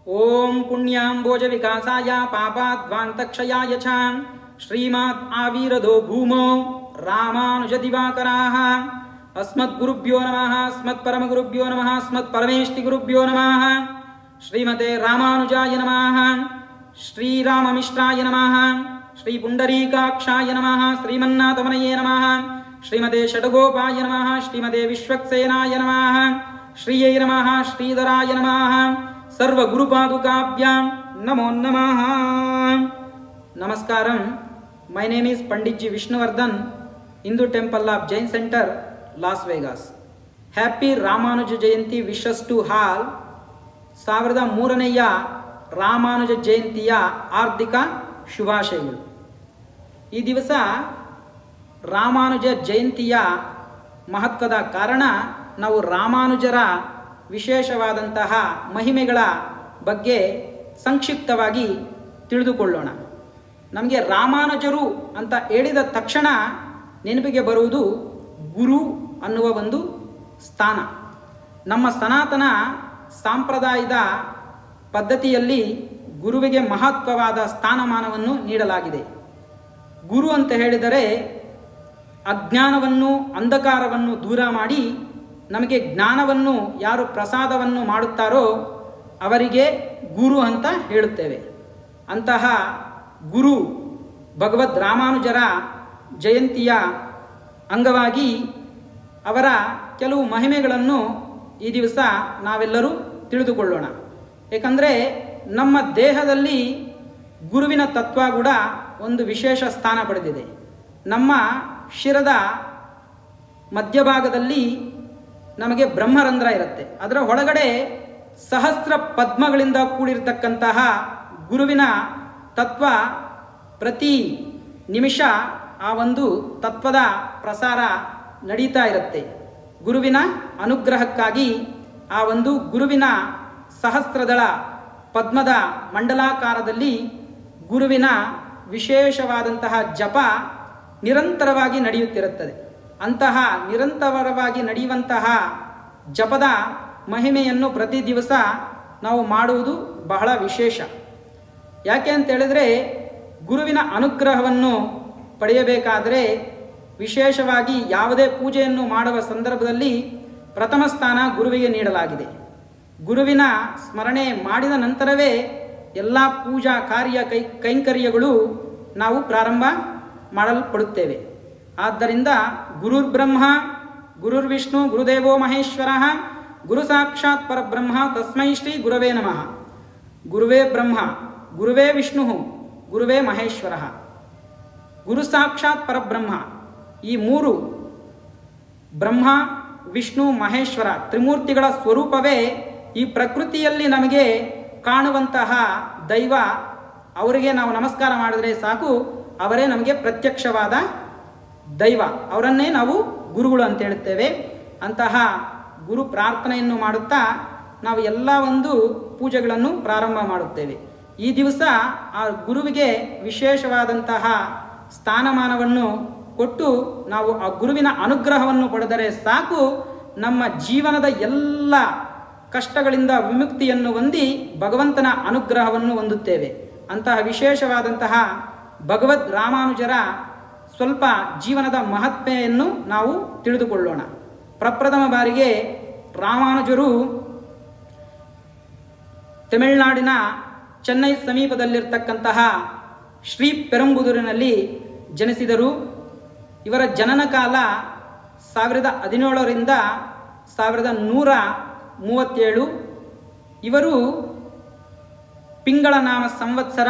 ಓಂ ಪುಣ್ಯಾಂಬೋಜವಿಕಾಸಾಯ ಪಾಪಾದ್ವಾಂತಕ್ಷಯಾಯ ಚ ಶ್ರೀಮಾತ್ ಆವೀರದೋ ಭೂಮೋ ರಾಮಾನುಜದಿವಾಕರಾः ಅಸ್ಮದ್ಗುರುಭ್ಯೋ ನಮಃ ಅಸ್ಮತ್ಪರಮಗುರುಭ್ಯೋ ನಮಃ ಅಸ್ಮತ್ಪರಮೇಷ್ಟಿಗುರುಭ್ಯೋ ನಮಃ ಶ್ರೀಮತೆ ರಾಮಾನುಜಾಯ ನಮಃ ಶ್ರೀರಾಮಮಿಶ್ರಾಯ ನಮಃ ಶ್ರೀ ಪುಂಡರೀಕಾಕ್ಷಾಯ ನಮಃ ಶ್ರೀಮನ್ನಾಥಮನಯೇ ನಮಃ ಶ್ರೀಮತೆ ಷಡಗೋಪಾಯ ನಮಃ ಶ್ರೀಮತೆ ವಿಶ್ವಕ್ಸೇನಾಯ ನಮಃ ಶ್ರೀಯೈ ನಮಃ ಶ್ರೀಧರಾಯ ನಮಃ ಸರ್ವಗುರುಪಾದುಕಾಭ್ಯಾಂ ನಮೋ ನಮಃ ನಮಸ್ಕಾರಂ my name is Pandit ji Vishnuvardhan Hindu temple of Jain centre Las Vegas happy Ramanuja Jayanti wishes to all ಸಾವಿರದ ಮೂರನೆಯ ರಾಮಾನುಜ ಜಯಂತಿಯ ಆರ್ಥಿಕ ಶುಭಾಶಯಗಳು ಈ ದಿವಸ ರಾಮಾನುಜ ಜಯಂತಿಯ ಮಹತ್ವದ ಕಾರಣ ನಾವು ರಾಮಾನುಜರ ವಿಶೇಷವಾದಂತಹ ಮಹಿಮೆಗಳ ಬಗ್ಗೆ ಸಂಕ್ಷಿಪ್ತವಾಗಿ ತಿಳಿದುಕೊಳ್ಳೋಣ ನಮಗೆ ರಾಮಾನುಜರು ಅಂತ ಹೇಳಿದ ತಕ್ಷಣ ನೆನಪಿಗೆ ಬರುವುದು ಗುರು ಅನ್ನುವ ಒಂದು ಸ್ಥಾನ ನಮ್ಮ ಸನಾತನ ಸಾಂಪ್ರದಾಯದ ಪದ್ಧತಿಯಲ್ಲಿ ಗುರುವಿಗೆ ಮಹತ್ವವಾದ ಸ್ಥಾನಮಾನವನ್ನು ನೀಡಲಾಗಿದೆ ಗುರು ಅಂತ ಹೇಳಿದರೆ ಅಜ್ಞಾನವನ್ನು ಅಂಧಕಾರವನ್ನು ದೂರ ಮಾಡಿ ನಮಗೆ ಜ್ಞಾನವನ್ನು ಯಾರು ಪ್ರಸಾದವನ್ನು ಮಾಡುತ್ತಾರೋ ಅವರಿಗೆ ಗುರು ಅಂತ ಹೇಳುತ್ತೇವೆ ಅಂತಹ ಗುರು ಭಗವದ್ ರಾಮಾನುಜರ ಜಯಂತಿಯ ಅಂಗವಾಗಿ ಅವರ ಕೆಲವು ಮಹಿಮೆಗಳನ್ನು ಈ ದಿವಸ ನಾವೆಲ್ಲರೂ ತಿಳಿದುಕೊಳ್ಳೋಣ ಏಕೆಂದರೆ ನಮ್ಮ ದೇಹದಲ್ಲಿ ಗುರುವಿನ ತತ್ವ ಕೂಡ ಒಂದು ವಿಶೇಷ ಸ್ಥಾನ ಪಡೆದಿದೆ ನಮ್ಮ ಶಿರದ ಮಧ್ಯಭಾಗದಲ್ಲಿ ನಮಗೆ ಬ್ರಹ್ಮರಂಧ್ರ ಇರುತ್ತೆ ಅದರ ಒಳಗಡೆ ಸಹಸ್ರ ಪದ್ಮಗಳಿಂದ ಕೂಡಿರ್ತಕ್ಕಂತಹ ಗುರುವಿನ ತತ್ವ ಪ್ರತಿ ನಿಮಿಷ ಆ ಒಂದು ತತ್ವದ ಪ್ರಸಾರ ನಡೀತಾ ಇರುತ್ತೆ ಗುರುವಿನ ಅನುಗ್ರಹಕ್ಕಾಗಿ ಆ ಒಂದು ಗುರುವಿನ ಸಹಸ್ರದಳ ಪದ್ಮದ ಮಂಡಲಾಕಾರದಲ್ಲಿ ಗುರುವಿನ ವಿಶೇಷವಾದಂತಹ ಜಪ ನಿರಂತರವಾಗಿ ನಡೆಯುತ್ತಿರುತ್ತದೆ ಅಂತಹ ನಿರಂತರವಾಗಿ ನಡೆಯುವಂತಹ ಜಪದ ಮಹಿಮೆಯನ್ನು ಪ್ರತಿ ದಿವಸ ನಾವು ಮಾಡುವುದು ಬಹಳ ವಿಶೇಷ ಯಾಕೆ ಅಂತ ಹೇಳಿದ್ರೆ ಗುರುವಿನ ಅನುಗ್ರಹವನ್ನು ಪಡೆಯಬೇಕಾದರೆ ವಿಶೇಷವಾಗಿ ಯಾವುದೇ ಪೂಜೆಯನ್ನು ಮಾಡುವ ಸಂದರ್ಭದಲ್ಲಿ ಪ್ರಥಮ ಸ್ಥಾನ ಗುರುವಿಗೆ ನೀಡಲಾಗಿದೆ ಗುರುವಿನ ಸ್ಮರಣೆ ಮಾಡಿದ ನಂತರವೇ ಎಲ್ಲ ಪೂಜಾ ಕಾರ್ಯ ಕೈ ಕೈಂಕರ್ಯಗಳು ನಾವು ಪ್ರಾರಂಭ ಮಾಡಲ್ಪಡುತ್ತೇವೆ ಆದ್ದರಿಂದ ಗುರುರ್ ಬ್ರಹ್ಮ ಗುರುರ್ ವಿಷ್ಣು ಗುರುದೇವೋ ಮಹೇಶ್ವರ ಗುರು ಸಾಕ್ಷಾತ್ ಪರಬ್ರಹ್ಮ ತಸ್ಮೈ ಶ್ರೀ ಗುರವೇ ನಮಃ ಗುರುವೇ ಬ್ರಹ್ಮ ಗುರುವೇ ವಿಷ್ಣು ಗುರುವೇ ಮಹೇಶ್ವರ ಗುರು ಸಾಕ್ಷಾತ್ ಪರಬ್ರಹ್ಮ ಈ ಮೂರು ಬ್ರಹ್ಮ ವಿಷ್ಣು ಮಹೇಶ್ವರ ತ್ರಿಮೂರ್ತಿಗಳ ಸ್ವರೂಪವೇ ಈ ಪ್ರಕೃತಿಯಲ್ಲಿ ನಮಗೆ ಕಾಣುವಂತಹ ದೈವ ಅವರಿಗೆ ನಾವು ನಮಸ್ಕಾರ ಮಾಡಿದರೆ ಸಾಕು ಅವರೇ ನಮಗೆ ಪ್ರತ್ಯಕ್ಷವಾದ ದೈವ ಅವರನ್ನೇ ನಾವು ಗುರುಗಳು ಅಂತ ಹೇಳುತ್ತೇವೆ ಅಂತಹ ಗುರು ಪ್ರಾರ್ಥನೆಯನ್ನು ಮಾಡುತ್ತಾ ನಾವು ಎಲ್ಲ ಒಂದು ಪೂಜೆಗಳನ್ನು ಪ್ರಾರಂಭ ಮಾಡುತ್ತೇವೆ ಈ ದಿವಸ ಆ ಗುರುವಿಗೆ ವಿಶೇಷವಾದಂತಹ ಸ್ಥಾನಮಾನವನ್ನು ಕೊಟ್ಟು ನಾವು ಆ ಗುರುವಿನ ಅನುಗ್ರಹವನ್ನು ಪಡೆದರೆ ಸಾಕು ನಮ್ಮ ಜೀವನದ ಎಲ್ಲ ಕಷ್ಟಗಳಿಂದ ವಿಮುಕ್ತಿಯನ್ನು ಹೊಂದಿ ಭಗವಂತನ ಅನುಗ್ರಹವನ್ನು ಹೊಂದುತ್ತೇವೆ ಅಂತಹ ವಿಶೇಷವಾದಂತಹ ಭಗವದ್ ರಾಮಾನುಜರ ಸ್ವಲ್ಪ ಜೀವನದ ಮಹತ್ಮೆಯನ್ನು ನಾವು ತಿಳಿದುಕೊಳ್ಳೋಣ ಪ್ರಪ್ರಥಮ ಬಾರಿಗೆ ರಾಮಾನುಜರು ತಮಿಳುನಾಡಿನ ಚೆನ್ನೈ ಸಮೀಪದಲ್ಲಿರ್ತಕ್ಕಂತಹ ಶ್ರೀ ಪೆರಂಬುದೂರಿನಲ್ಲಿ ಜನಿಸಿದರು ಇವರ ಜನನ ಕಾಲ ಸಾವಿರದ ಹದಿನೇಳರಿಂದ ಸಾವಿರದ ನೂರ ಮೂವತ್ತೇಳು ಇವರು ಪಿಂಗಳ ನಾಮ ಸಂವತ್ಸರ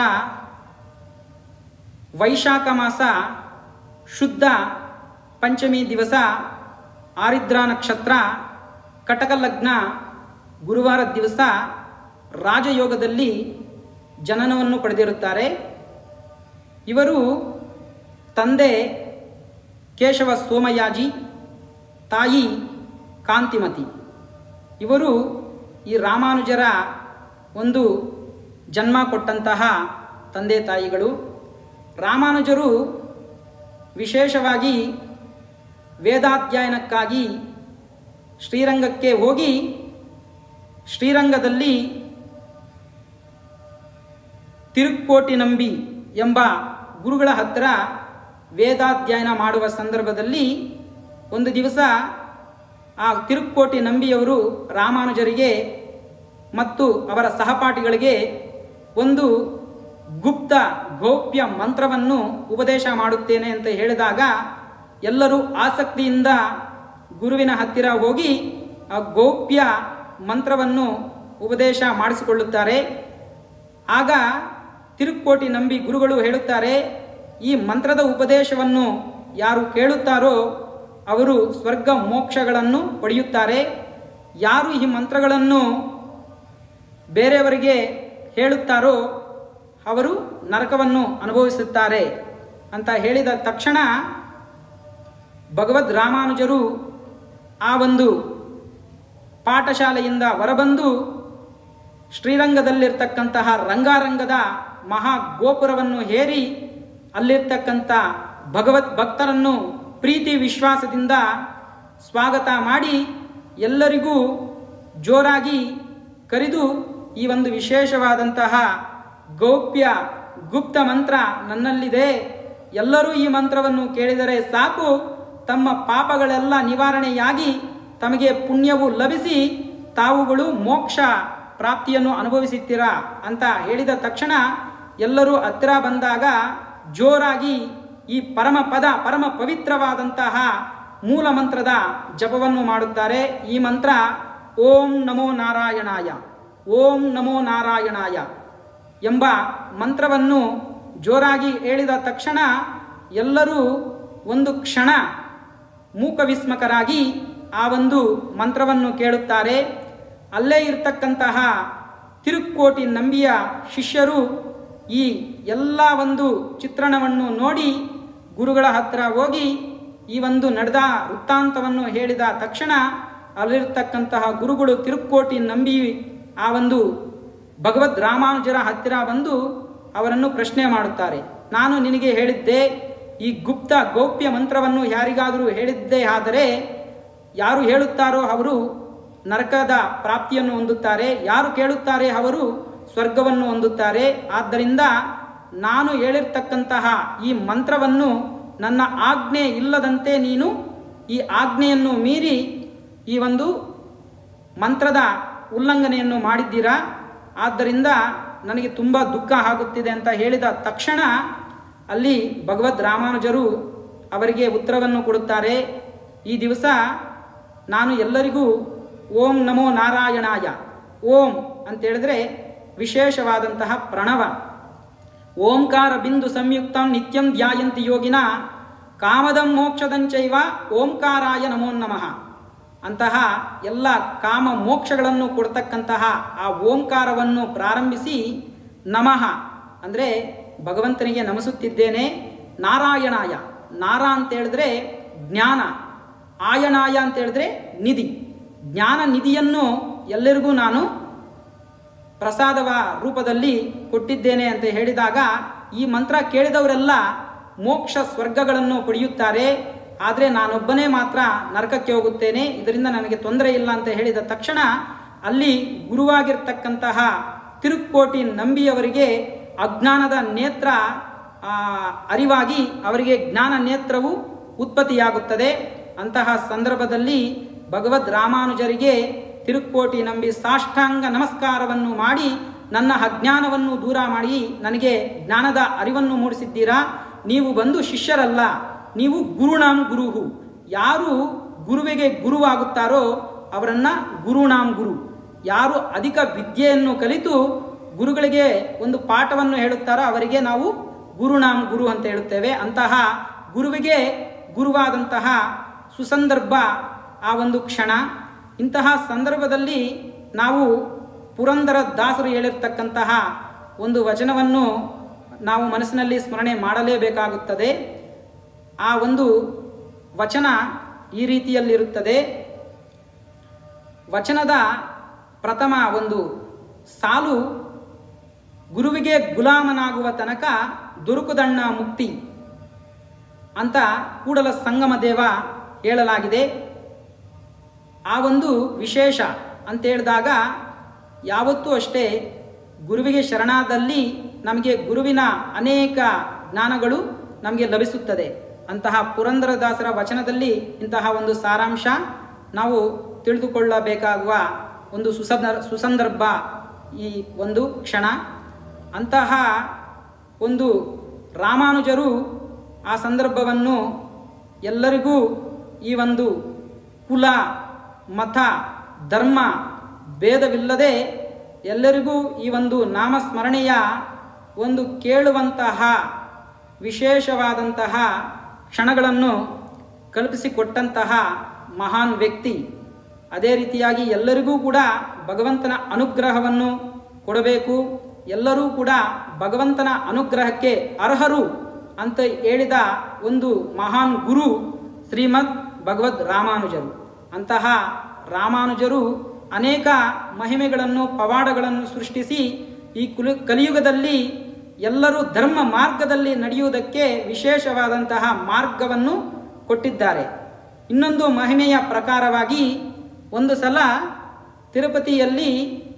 ವೈಶಾಖ ಮಾಸ ಶುದ್ಧ ಪಂಚಮಿ ದಿವಸ ಆರಿದ್ರಾ ನಕ್ಷತ್ರ ಕಟಕ ಲಗ್ನ ಗುರುವಾರ ದಿವಸ ರಾಜಯೋಗದಲ್ಲಿ ಜನನವನ್ನು ಪಡೆದಿರುತ್ತಾರೆ ಇವರು ತಂದೆ ಕೇಶವ ಸೋಮಯಾಜಿ ತಾಯಿ ಕಾಂತಿಮತಿ ಇವರು ಈ ರಾಮಾನುಜರ ಒಂದು ಜನ್ಮ ಕೊಟ್ಟಂತಹ ತಂದೆ ತಾಯಿಗಳು ರಾಮಾನುಜರು ವಿಶೇಷವಾಗಿ ವೇದಾಧ್ಯಯನಕ್ಕಾಗಿ ಶ್ರೀರಂಗಕ್ಕೆ ಹೋಗಿ ಶ್ರೀರಂಗದಲ್ಲಿ ತಿರುಕ್ಕೋಟಿ ನಂಬಿ ಎಂಬ ಗುರುಗಳ ಹತ್ತಿರ ವೇದಾಧ್ಯಯನ ಮಾಡುವ ಸಂದರ್ಭದಲ್ಲಿ ಒಂದು ದಿವಸ ಆ ತಿರುಕ್ಕೋಟಿ ನಂಬಿಯವರು ರಾಮಾನುಜರಿಗೆ ಮತ್ತು ಅವರ ಸಹಪಾಠಿಗಳಿಗೆ ಒಂದು ಗುಪ್ತ ಗೌಪ್ಯ ಮಂತ್ರವನ್ನು ಉಪದೇಶ ಮಾಡುತ್ತೇನೆ ಅಂತ ಹೇಳಿದಾಗ ಎಲ್ಲರೂ ಆಸಕ್ತಿಯಿಂದ ಗುರುವಿನ ಹತ್ತಿರ ಹೋಗಿ ಆ ಗೌಪ್ಯ ಮಂತ್ರವನ್ನು ಉಪದೇಶ ಮಾಡಿಸಿಕೊಳ್ಳುತ್ತಾರೆ ಆಗ ತಿರುಕ್ಕೋಟಿ ನಂಬಿ ಗುರುಗಳು ಹೇಳುತ್ತಾರೆ ಈ ಮಂತ್ರದ ಉಪದೇಶವನ್ನು ಯಾರು ಕೇಳುತ್ತಾರೋ ಅವರು ಸ್ವರ್ಗ ಮೋಕ್ಷಗಳನ್ನು ಪಡೆಯುತ್ತಾರೆ ಯಾರು ಈ ಮಂತ್ರಗಳನ್ನು ಬೇರೆಯವರಿಗೆ ಹೇಳುತ್ತಾರೋ ಅವರು ನರಕವನ್ನು ಅನುಭವಿಸುತ್ತಾರೆ ಅಂತ ಹೇಳಿದ ತಕ್ಷಣ ಭಗವದ್ ರಾಮಾನುಜರು ಆ ಒಂದು ಪಾಠಶಾಲೆಯಿಂದ ಹೊರಬಂದು ಶ್ರೀರಂಗದಲ್ಲಿರ್ತಕ್ಕಂತಹ ರಂಗಾರಂಗದ ಮಹಾ ಗೋಪುರವನ್ನು ಹೇರಿ ಅಲ್ಲಿರ್ತಕ್ಕಂಥ ಭಗವತ್ ಭಕ್ತರನ್ನು ಪ್ರೀತಿ ವಿಶ್ವಾಸದಿಂದ ಸ್ವಾಗತ ಮಾಡಿ ಎಲ್ಲರಿಗೂ ಜೋರಾಗಿ ಕರೆದು ಈ ಒಂದು ವಿಶೇಷವಾದಂತಹ ಗೌಪ್ಯ ಗುಪ್ತ ಮಂತ್ರ ನನ್ನಲ್ಲಿದೆ ಎಲ್ಲರೂ ಈ ಮಂತ್ರವನ್ನು ಕೇಳಿದರೆ ಸಾಕು ತಮ್ಮ ಪಾಪಗಳೆಲ್ಲ ನಿವಾರಣೆಯಾಗಿ ತಮಗೆ ಪುಣ್ಯವು ಲಭಿಸಿ ತಾವುಗಳು ಮೋಕ್ಷ ಪ್ರಾಪ್ತಿಯನ್ನು ಅನುಭವಿಸುತ್ತೀರಾ ಅಂತ ಹೇಳಿದ ತಕ್ಷಣ ಎಲ್ಲರೂ ಹತ್ತಿರ ಬಂದಾಗ ಜೋರಾಗಿ ಈ ಪರಮ ಪದ ಪರಮ ಪವಿತ್ರವಾದಂತಹ ಮೂಲ ಮಂತ್ರದ ಜಪವನ್ನು ಮಾಡುತ್ತಾರೆ ಈ ಮಂತ್ರ ಓಂ ನಮೋ ನಾರಾಯಣಾಯ ಓಂ ನಮೋ ನಾರಾಯಣಾಯ ಎಂಬ ಮಂತ್ರವನ್ನು ಜೋರಾಗಿ ಹೇಳಿದ ತಕ್ಷಣ ಎಲ್ಲರೂ ಒಂದು ಕ್ಷಣ ಮೂಕವಿಸ್ಮಕರಾಗಿ ಆ ಒಂದು ಮಂತ್ರವನ್ನು ಕೇಳುತ್ತಾರೆ ಅಲ್ಲೇ ಇರ್ತಕ್ಕಂತಹ ತಿರುಕ್ಕೋಟಿ ನಂಬಿಯ ಶಿಷ್ಯರು ಈ ಎಲ್ಲ ಒಂದು ಚಿತ್ರಣವನ್ನು ನೋಡಿ ಗುರುಗಳ ಹತ್ರ ಹೋಗಿ ಈ ಒಂದು ನಡೆದ ವೃತ್ತಾಂತವನ್ನು ಹೇಳಿದ ತಕ್ಷಣ ಅಲ್ಲಿರ್ತಕ್ಕಂತಹ ಗುರುಗಳು ತಿರುಕ್ಕೋಟಿ ನಂಬಿ ಆ ಒಂದು ಭಗವದ್ ರಾಮಾನುಜರ ಹತ್ತಿರ ಬಂದು ಅವರನ್ನು ಪ್ರಶ್ನೆ ಮಾಡುತ್ತಾರೆ ನಾನು ನಿನಗೆ ಹೇಳಿದ್ದೆ ಈ ಗುಪ್ತ ಗೌಪ್ಯ ಮಂತ್ರವನ್ನು ಯಾರಿಗಾದರೂ ಹೇಳಿದ್ದೇ ಆದರೆ ಯಾರು ಹೇಳುತ್ತಾರೋ ಅವರು ನರಕದ ಪ್ರಾಪ್ತಿಯನ್ನು ಹೊಂದುತ್ತಾರೆ ಯಾರು ಕೇಳುತ್ತಾರೆ ಅವರು ಸ್ವರ್ಗವನ್ನು ಹೊಂದುತ್ತಾರೆ ಆದ್ದರಿಂದ ನಾನು ಹೇಳಿರ್ತಕ್ಕಂತಹ ಈ ಮಂತ್ರವನ್ನು ನನ್ನ ಆಜ್ಞೆ ಇಲ್ಲದಂತೆ ನೀನು ಈ ಆಜ್ಞೆಯನ್ನು ಮೀರಿ ಈ ಒಂದು ಮಂತ್ರದ ಉಲ್ಲಂಘನೆಯನ್ನು ಮಾಡಿದ್ದೀರಾ ಆದ್ದರಿಂದ ನನಗೆ ತುಂಬ ದುಃಖ ಆಗುತ್ತಿದೆ ಅಂತ ಹೇಳಿದ ತಕ್ಷಣ ಅಲ್ಲಿ ಭಗವದ್ ರಾಮಾನುಜರು ಅವರಿಗೆ ಉತ್ತರವನ್ನು ಕೊಡುತ್ತಾರೆ ಈ ದಿವಸ ನಾನು ಎಲ್ಲರಿಗೂ ಓಂ ನಮೋ ನಾರಾಯಣಾಯ ಓಂ ಅಂತ ಹೇಳಿದ್ರೆ ವಿಶೇಷವಾದಂತಹ ಪ್ರಣವ ಓಂಕಾರ ಬಿಂದು ಸಂಯುಕ್ತ ನಿತ್ಯಂ ಧ್ಯಾಯಂತಿ ಯೋಗಿನ ಕಾಮದಂ ಮೋಕ್ಷದಂಚೈವ ಓಂಕಾರಾಯ ನಮೋ ನಮಃ ಅಂತಹ ಎಲ್ಲ ಕಾಮ ಮೋಕ್ಷಗಳನ್ನು ಕೊಡ್ತಕ್ಕಂತಹ ಆ ಓಂಕಾರವನ್ನು ಪ್ರಾರಂಭಿಸಿ ನಮಃ ಅಂದರೆ ಭಗವಂತನಿಗೆ ನಮಿಸುತ್ತಿದ್ದೇನೆ ನಾರಾಯಣಾಯ ನಾರ ಅಂತ ಹೇಳಿದ್ರೆ ಜ್ಞಾನ ಆಯಣಾಯ ಅಂತ ಹೇಳಿದ್ರೆ ನಿಧಿ ಜ್ಞಾನ ನಿಧಿಯನ್ನು ಎಲ್ಲರಿಗೂ ನಾನು ಪ್ರಸಾದವ ರೂಪದಲ್ಲಿ ಕೊಟ್ಟಿದ್ದೇನೆ ಅಂತ ಹೇಳಿದಾಗ ಈ ಮಂತ್ರ ಕೇಳಿದವರೆಲ್ಲ ಮೋಕ್ಷ ಸ್ವರ್ಗಗಳನ್ನು ಪಡೆಯುತ್ತಾರೆ ಆದರೆ ನಾನೊಬ್ಬನೇ ಮಾತ್ರ ನರಕಕ್ಕೆ ಹೋಗುತ್ತೇನೆ ಇದರಿಂದ ನನಗೆ ತೊಂದರೆ ಇಲ್ಲ ಅಂತ ಹೇಳಿದ ತಕ್ಷಣ ಅಲ್ಲಿ ಗುರುವಾಗಿರ್ತಕ್ಕಂತಹ ತಿರುಕ್ಕೋಟಿ ನಂಬಿಯವರಿಗೆ ಅಜ್ಞಾನದ ನೇತ್ರ ಆ, ಅರಿವಾಗಿ ಅವರಿಗೆ ಜ್ಞಾನ ನೇತ್ರವು ಉತ್ಪತ್ತಿಯಾಗುತ್ತದೆ ಅಂತಹ ಸಂದರ್ಭದಲ್ಲಿ ಭಗವದ್ ರಾಮಾನುಜರಿಗೆ ತಿರುಕ್ಕೋಟಿ ನಂಬಿ ಸಾಷ್ಟಾಂಗ ನಮಸ್ಕಾರವನ್ನು ಮಾಡಿ ನನ್ನ ಅಜ್ಞಾನವನ್ನು ದೂರ ಮಾಡಿ ನನಗೆ ಜ್ಞಾನದ ಅರಿವನ್ನು ಮೂಡಿಸಿದ್ದೀರಾ ನೀವು ಬಂದು ಶಿಷ್ಯರಲ್ಲ ನೀವು ಗುರುಣಾಂ ಗುರುಹು ಯಾರು ಗುರುವಿಗೆ ಗುರುವಾಗುತ್ತಾರೋ ಅವರನ್ನ ಗುರುಣಾಂ ಗುರು ಯಾರು ಅಧಿಕ ವಿದ್ಯೆಯನ್ನು ಕಲಿತು ಗುರುಗಳಿಗೆ ಒಂದು ಪಾಠವನ್ನು ಹೇಳುತ್ತಾರೋ ಅವರಿಗೆ ನಾವು ಗುರುಣಾಂ ಗುರು ಅಂತ ಹೇಳುತ್ತೇವೆ ಅಂತಹ ಗುರುವಿಗೆ ಗುರುವಾದಂತಹ ಸುಸಂದರ್ಭ ಆ ಒಂದು ಕ್ಷಣ ಇಂತಹ ಸಂದರ್ಭದಲ್ಲಿ ನಾವು ಪುರಂದರ ದಾಸರು ಹೇಳಿರ್ತಕ್ಕಂತಹ ಒಂದು ವಚನವನ್ನು ನಾವು ಮನಸ್ಸಿನಲ್ಲಿ ಸ್ಮರಣೆ ಮಾಡಲೇಬೇಕಾಗುತ್ತದೆ ಆ ಒಂದು ವಚನ ಈ ರೀತಿಯಲ್ಲಿರುತ್ತದೆ ವಚನದ ಪ್ರಥಮ ಒಂದು ಸಾಲು ಗುರುವಿಗೆ ಗುಲಾಮನಾಗುವ ತನಕ ದುರುಕುದಣ್ಣ ಮುಕ್ತಿ ಅಂತ ಕೂಡಲ ಸಂಗಮ ದೇವ ಹೇಳಲಾಗಿದೆ ಆ ಒಂದು ವಿಶೇಷ ಅಂತ ಹೇಳಿದಾಗ ಯಾವತ್ತೂ ಅಷ್ಟೇ ಗುರುವಿಗೆ ಶರಣಾದಲ್ಲಿ ನಮಗೆ ಗುರುವಿನ ಅನೇಕ ಜ್ಞಾನಗಳು ನಮಗೆ ಲಭಿಸುತ್ತದೆ ಅಂತಹ ಪುರಂದರದಾಸರ ವಚನದಲ್ಲಿ ಇಂತಹ ಒಂದು ಸಾರಾಂಶ ನಾವು ತಿಳಿದುಕೊಳ್ಳಬೇಕಾಗುವ ಒಂದು ಸುಸಂದರ್ ಸುಸಂದರ್ಭ ಈ ಒಂದು ಕ್ಷಣ ಅಂತಹ ಒಂದು ರಾಮಾನುಜರು ಆ ಸಂದರ್ಭವನ್ನು ಎಲ್ಲರಿಗೂ ಈ ಒಂದು ಕುಲ ಮತ ಧರ್ಮ ಭೇದವಿಲ್ಲದೆ ಎಲ್ಲರಿಗೂ ಈ ಒಂದು ನಾಮಸ್ಮರಣೆಯ ಒಂದು ಕೇಳುವಂತಹ ವಿಶೇಷವಾದಂತಹ ಕ್ಷಣಗಳನ್ನು ಕಲ್ಪಿಸಿಕೊಟ್ಟಂತಹ ಮಹಾನ್ ವ್ಯಕ್ತಿ ಅದೇ ರೀತಿಯಾಗಿ ಎಲ್ಲರಿಗೂ ಕೂಡ ಭಗವಂತನ ಅನುಗ್ರಹವನ್ನು ಕೊಡಬೇಕು ಎಲ್ಲರೂ ಕೂಡ ಭಗವಂತನ ಅನುಗ್ರಹಕ್ಕೆ ಅರ್ಹರು ಅಂತ ಹೇಳಿದ ಒಂದು ಮಹಾನ್ ಗುರು ಶ್ರೀಮದ್ ಭಗವದ್ ರಾಮಾನುಜರು ಅಂತಹ ರಾಮಾನುಜರು ಅನೇಕ ಮಹಿಮೆಗಳನ್ನು ಪವಾಡಗಳನ್ನು ಸೃಷ್ಟಿಸಿ ಈ ಕುಲು ಕಲಿಯುಗದಲ್ಲಿ ಎಲ್ಲರೂ ಧರ್ಮ ಮಾರ್ಗದಲ್ಲಿ ನಡೆಯುವುದಕ್ಕೆ ವಿಶೇಷವಾದಂತಹ ಮಾರ್ಗವನ್ನು ಕೊಟ್ಟಿದ್ದಾರೆ ಇನ್ನೊಂದು ಮಹಿಮೆಯ ಪ್ರಕಾರವಾಗಿ ಒಂದು ಸಲ ತಿರುಪತಿಯಲ್ಲಿ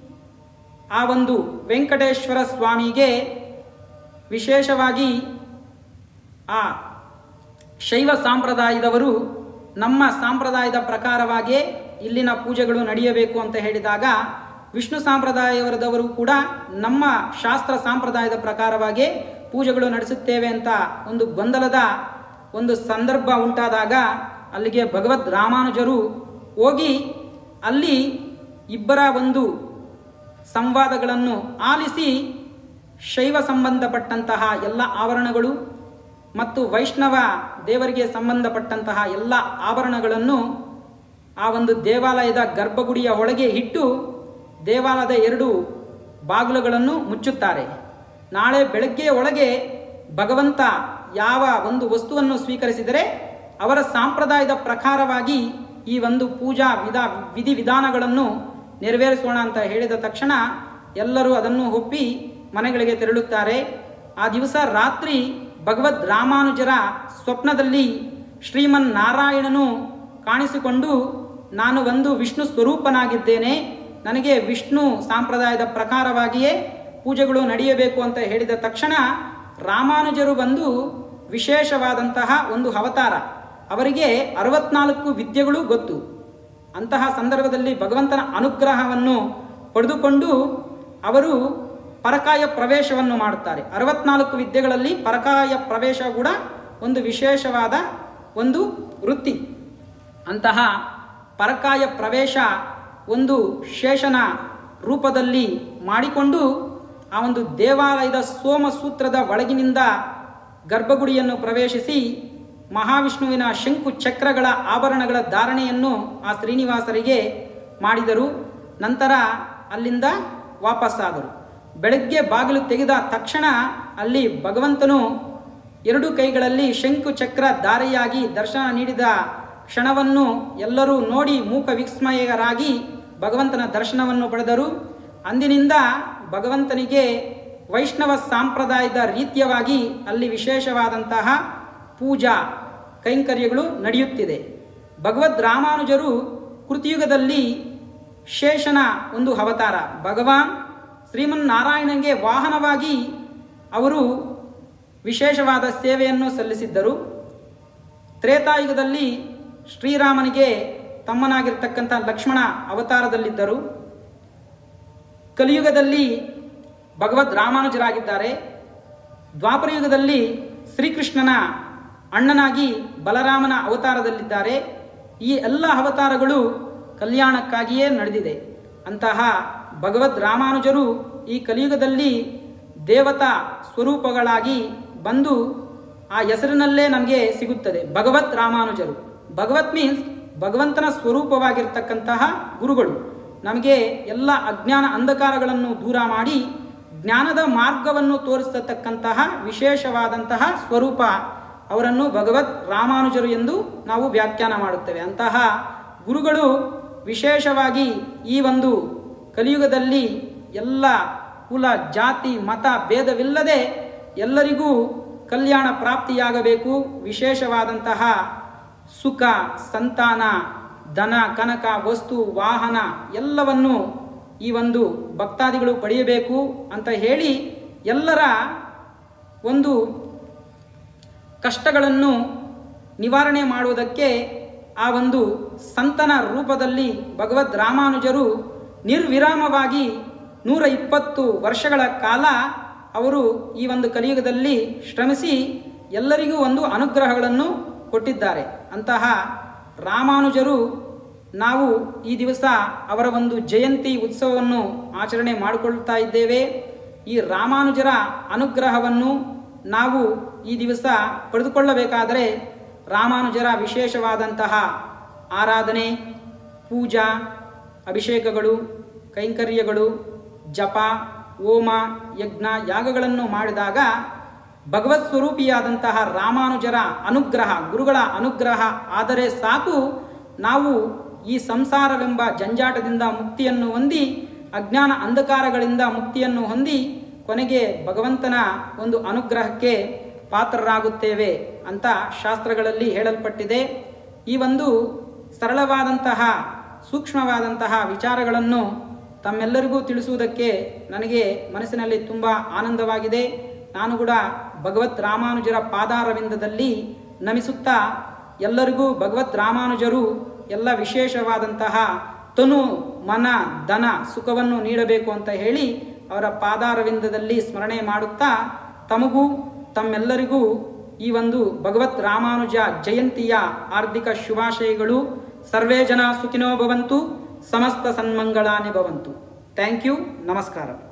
ಆ ಒಂದು ವೆಂಕಟೇಶ್ವರ ಸ್ವಾಮಿಗೆ ವಿಶೇಷವಾಗಿ ಆ ಶೈವ ಸಂಪ್ರದಾಯದವರು ನಮ್ಮ ಸಂಪ್ರದಾಯದ ಪ್ರಕಾರವಾಗಿಯೇ ಇಲ್ಲಿನ ಪೂಜೆಗಳು ನಡೆಯಬೇಕು ಅಂತ ಹೇಳಿದಾಗ ವಿಷ್ಣು ಸಂಪ್ರದಾಯವರದವರು ಕೂಡ ನಮ್ಮ ಶಾಸ್ತ್ರ ಸಂಪ್ರದಾಯದ ಪ್ರಕಾರವಾಗಿಯೇ ಪೂಜೆಗಳು ನಡೆಸುತ್ತೇವೆ ಅಂತ ಒಂದು ಗೊಂದಲದ ಒಂದು ಸಂದರ್ಭ ಉಂಟಾದಾಗ ಅಲ್ಲಿಗೆ ಭಗವದ್ ರಾಮಾನುಜರು ಹೋಗಿ ಅಲ್ಲಿ ಇಬ್ಬರ ಒಂದು ಸಂವಾದಗಳನ್ನು ಆಲಿಸಿ ಶೈವ ಸಂಬಂಧಪಟ್ಟಂತಹ ಎಲ್ಲ ಆವರಣಗಳು ಮತ್ತು ವೈಷ್ಣವ ದೇವರಿಗೆ ಸಂಬಂಧಪಟ್ಟಂತಹ ಎಲ್ಲ ಆಭರಣಗಳನ್ನು ಆ ಒಂದು ದೇವಾಲಯದ ಗರ್ಭಗುಡಿಯ ಒಳಗೆ ಇಟ್ಟು ದೇವಾಲಯದ ಎರಡು ಬಾಗಿಲುಗಳನ್ನು ಮುಚ್ಚುತ್ತಾರೆ ನಾಳೆ ಬೆಳಗ್ಗೆ ಒಳಗೆ ಭಗವಂತ ಯಾವ ಒಂದು ವಸ್ತುವನ್ನು ಸ್ವೀಕರಿಸಿದರೆ ಅವರ ಸಂಪ್ರದಾಯದ ಪ್ರಕಾರವಾಗಿ ಈ ಒಂದು ಪೂಜಾ ವಿಧ ವಿಧಿ ವಿಧಾನಗಳನ್ನು ನೆರವೇರಿಸೋಣ ಅಂತ ಹೇಳಿದ ತಕ್ಷಣ ಎಲ್ಲರೂ ಅದನ್ನು ಒಪ್ಪಿ ಮನೆಗಳಿಗೆ ತೆರಳುತ್ತಾರೆ ಆ ದಿವಸ ರಾತ್ರಿ ಭಗವದ್ ರಾಮಾನುಜರ ಸ್ವಪ್ನದಲ್ಲಿ ಶ್ರೀಮನ್ ನಾರಾಯಣನು ಕಾಣಿಸಿಕೊಂಡು ನಾನು ಒಂದು ವಿಷ್ಣು ಸ್ವರೂಪನಾಗಿದ್ದೇನೆ ನನಗೆ ವಿಷ್ಣು ಸಂಪ್ರದಾಯದ ಪ್ರಕಾರವಾಗಿಯೇ ಪೂಜೆಗಳು ನಡೆಯಬೇಕು ಅಂತ ಹೇಳಿದ ತಕ್ಷಣ ರಾಮಾನುಜರು ಬಂದು ವಿಶೇಷವಾದಂತಹ ಒಂದು ಅವತಾರ ಅವರಿಗೆ ಅರವತ್ನಾಲ್ಕು ವಿದ್ಯೆಗಳು ಗೊತ್ತು ಅಂತಹ ಸಂದರ್ಭದಲ್ಲಿ ಭಗವಂತನ ಅನುಗ್ರಹವನ್ನು ಪಡೆದುಕೊಂಡು ಅವರು ಪರಕಾಯ ಪ್ರವೇಶವನ್ನು ಮಾಡುತ್ತಾರೆ ಅರವತ್ನಾಲ್ಕು ವಿದ್ಯೆಗಳಲ್ಲಿ ಪರಕಾಯ ಪ್ರವೇಶ ಕೂಡ ಒಂದು ವಿಶೇಷವಾದ ಒಂದು ವೃತ್ತಿ ಅಂತಹ ಪರಕಾಯ ಪ್ರವೇಶ ಒಂದು ಶೇಷನ ರೂಪದಲ್ಲಿ ಮಾಡಿಕೊಂಡು ಆ ಒಂದು ದೇವಾಲಯದ ಸೋಮಸೂತ್ರದ ಒಳಗಿನಿಂದ ಗರ್ಭಗುಡಿಯನ್ನು ಪ್ರವೇಶಿಸಿ ಮಹಾವಿಷ್ಣುವಿನ ಶಂಕು ಚಕ್ರಗಳ ಆಭರಣಗಳ ಧಾರಣೆಯನ್ನು ಆ ಶ್ರೀನಿವಾಸರಿಗೆ ಮಾಡಿದರು ನಂತರ ಅಲ್ಲಿಂದ ವಾಪಸ್ಸಾದರು ಬೆಳಗ್ಗೆ ಬಾಗಿಲು ತೆಗೆದ ತಕ್ಷಣ ಅಲ್ಲಿ ಭಗವಂತನು ಎರಡು ಕೈಗಳಲ್ಲಿ ಶಂಕು ಚಕ್ರ ಧಾರೆಯಾಗಿ ದರ್ಶನ ನೀಡಿದ ಕ್ಷಣವನ್ನು ಎಲ್ಲರೂ ನೋಡಿ ಮೂಕ ವಿಸ್ಮಯರಾಗಿ ಭಗವಂತನ ದರ್ಶನವನ್ನು ಪಡೆದರು ಅಂದಿನಿಂದ ಭಗವಂತನಿಗೆ ವೈಷ್ಣವ ಸಂಪ್ರದಾಯದ ರೀತಿಯವಾಗಿ ಅಲ್ಲಿ ವಿಶೇಷವಾದಂತಹ ಪೂಜಾ ಕೈಂಕರ್ಯಗಳು ನಡೆಯುತ್ತಿದೆ ಭಗವದ್ ರಾಮಾನುಜರು ಕೃತಿಯುಗದಲ್ಲಿ ಶೇಷನ ಒಂದು ಅವತಾರ ಭಗವಾನ್ ಶ್ರೀಮನ್ನಾರಾಯಣನಿಗೆ ವಾಹನವಾಗಿ ಅವರು ವಿಶೇಷವಾದ ಸೇವೆಯನ್ನು ಸಲ್ಲಿಸಿದ್ದರು ತ್ರೇತಾಯುಗದಲ್ಲಿ ಶ್ರೀರಾಮನಿಗೆ ತಮ್ಮನಾಗಿರ್ತಕ್ಕಂಥ ಲಕ್ಷ್ಮಣ ಅವತಾರದಲ್ಲಿದ್ದರು ಕಲಿಯುಗದಲ್ಲಿ ಭಗವದ್ ರಾಮಾನುಜರಾಗಿದ್ದಾರೆ ದ್ವಾಪರಯುಗದಲ್ಲಿ ಶ್ರೀಕೃಷ್ಣನ ಅಣ್ಣನಾಗಿ ಬಲರಾಮನ ಅವತಾರದಲ್ಲಿದ್ದಾರೆ ಈ ಎಲ್ಲ ಅವತಾರಗಳು ಕಲ್ಯಾಣಕ್ಕಾಗಿಯೇ ನಡೆದಿದೆ ಅಂತಹ ಭಗವದ್ ರಾಮಾನುಜರು ಈ ಕಲಿಯುಗದಲ್ಲಿ ದೇವತಾ ಸ್ವರೂಪಗಳಾಗಿ ಬಂದು ಆ ಹೆಸರಿನಲ್ಲೇ ನಮಗೆ ಸಿಗುತ್ತದೆ ಭಗವತ್ ರಾಮಾನುಜರು ಭಗವತ್ ಮೀನ್ಸ್ ಭಗವಂತನ ಸ್ವರೂಪವಾಗಿರ್ತಕ್ಕಂತಹ ಗುರುಗಳು ನಮಗೆ ಎಲ್ಲ ಅಜ್ಞಾನ ಅಂಧಕಾರಗಳನ್ನು ದೂರ ಮಾಡಿ ಜ್ಞಾನದ ಮಾರ್ಗವನ್ನು ತೋರಿಸತಕ್ಕಂತಹ ವಿಶೇಷವಾದಂತಹ ಸ್ವರೂಪ ಅವರನ್ನು ಭಗವತ್ ರಾಮಾನುಜರು ಎಂದು ನಾವು ವ್ಯಾಖ್ಯಾನ ಮಾಡುತ್ತೇವೆ ಅಂತಹ ಗುರುಗಳು ವಿಶೇಷವಾಗಿ ಈ ಒಂದು ಕಲಿಯುಗದಲ್ಲಿ ಎಲ್ಲ ಕುಲ ಜಾತಿ ಮತ ಭೇದವಿಲ್ಲದೆ ಎಲ್ಲರಿಗೂ ಕಲ್ಯಾಣ ಪ್ರಾಪ್ತಿಯಾಗಬೇಕು ವಿಶೇಷವಾದಂತಹ ಸುಖ ಸಂತಾನ ಧನ ಕನಕ ವಸ್ತು ವಾಹನ ಎಲ್ಲವನ್ನು ಈ ಒಂದು ಭಕ್ತಾದಿಗಳು ಪಡೆಯಬೇಕು ಅಂತ ಹೇಳಿ ಎಲ್ಲರ ಒಂದು ಕಷ್ಟಗಳನ್ನು ನಿವಾರಣೆ ಮಾಡುವುದಕ್ಕೆ ಆ ಒಂದು ಸಂತನ ರೂಪದಲ್ಲಿ ಭಗವದ್ ರಾಮಾನುಜರು ನಿರ್ವಿರಾಮವಾಗಿ ನೂರ ಇಪ್ಪತ್ತು ವರ್ಷಗಳ ಕಾಲ ಅವರು ಈ ಒಂದು ಕಲಿಯುಗದಲ್ಲಿ ಶ್ರಮಿಸಿ ಎಲ್ಲರಿಗೂ ಒಂದು ಅನುಗ್ರಹಗಳನ್ನು ಕೊಟ್ಟಿದ್ದಾರೆ ಅಂತಹ ರಾಮಾನುಜರು ನಾವು ಈ ದಿವಸ ಅವರ ಒಂದು ಜಯಂತಿ ಉತ್ಸವವನ್ನು ಆಚರಣೆ ಮಾಡಿಕೊಳ್ತಾ ಇದ್ದೇವೆ ಈ ರಾಮಾನುಜರ ಅನುಗ್ರಹವನ್ನು ನಾವು ಈ ದಿವಸ ಪಡೆದುಕೊಳ್ಳಬೇಕಾದರೆ ರಾಮಾನುಜರ ವಿಶೇಷವಾದಂತಹ ಆರಾಧನೆ ಪೂಜಾ ಅಭಿಷೇಕಗಳು ಕೈಂಕರ್ಯಗಳು ಜಪ ಹೋಮ ಯಜ್ಞ ಯಾಗಗಳನ್ನು ಮಾಡಿದಾಗ ಭಗವತ್ ಸ್ವರೂಪಿಯಾದಂತಹ ರಾಮಾನುಜರ ಅನುಗ್ರಹ ಗುರುಗಳ ಅನುಗ್ರಹ ಆದರೆ ಸಾಕು ನಾವು ಈ ಸಂಸಾರವೆಂಬ ಜಂಜಾಟದಿಂದ ಮುಕ್ತಿಯನ್ನು ಹೊಂದಿ ಅಜ್ಞಾನ ಅಂಧಕಾರಗಳಿಂದ ಮುಕ್ತಿಯನ್ನು ಹೊಂದಿ ಕೊನೆಗೆ ಭಗವಂತನ ಒಂದು ಅನುಗ್ರಹಕ್ಕೆ ಪಾತ್ರರಾಗುತ್ತೇವೆ ಅಂತ ಶಾಸ್ತ್ರಗಳಲ್ಲಿ ಹೇಳಲ್ಪಟ್ಟಿದೆ ಈ ಒಂದು ಸರಳವಾದಂತಹ ಸೂಕ್ಷ್ಮವಾದಂತಹ ವಿಚಾರಗಳನ್ನು ತಮ್ಮೆಲ್ಲರಿಗೂ ತಿಳಿಸುವುದಕ್ಕೆ ನನಗೆ ಮನಸ್ಸಿನಲ್ಲಿ ತುಂಬ ಆನಂದವಾಗಿದೆ ನಾನು ಕೂಡ ಭಗವತ್ ರಾಮಾನುಜರ ಪಾದಾರವಿಂದದಲ್ಲಿ ನಮಿಸುತ್ತಾ ಎಲ್ಲರಿಗೂ ಭಗವತ್ ರಾಮಾನುಜರು ಎಲ್ಲ ವಿಶೇಷವಾದಂತಹ ತನು ಮನ ಧನ ಸುಖವನ್ನು ನೀಡಬೇಕು ಅಂತ ಹೇಳಿ ಅವರ ಪಾದಾರವಿಂದದಲ್ಲಿ ಸ್ಮರಣೆ ಮಾಡುತ್ತಾ ತಮಗೂ ತಮ್ಮೆಲ್ಲರಿಗೂ ಈ ಒಂದು ಭಗವತ್ ರಾಮಾನುಜ ಜಯಂತಿಯ ಹಾರ್ದಿಕ ಶುಭಾಶಯಗಳು ಸರ್ವೇ ಜನ ಸುಖಿನೋ ಭವಂತು ಸಮಸ್ತ ಸನ್ಮಂಗಳಾನಿ ಭವಂತು ಥ್ಯಾಂಕ್ ಯು ನಮಸ್ಕಾರ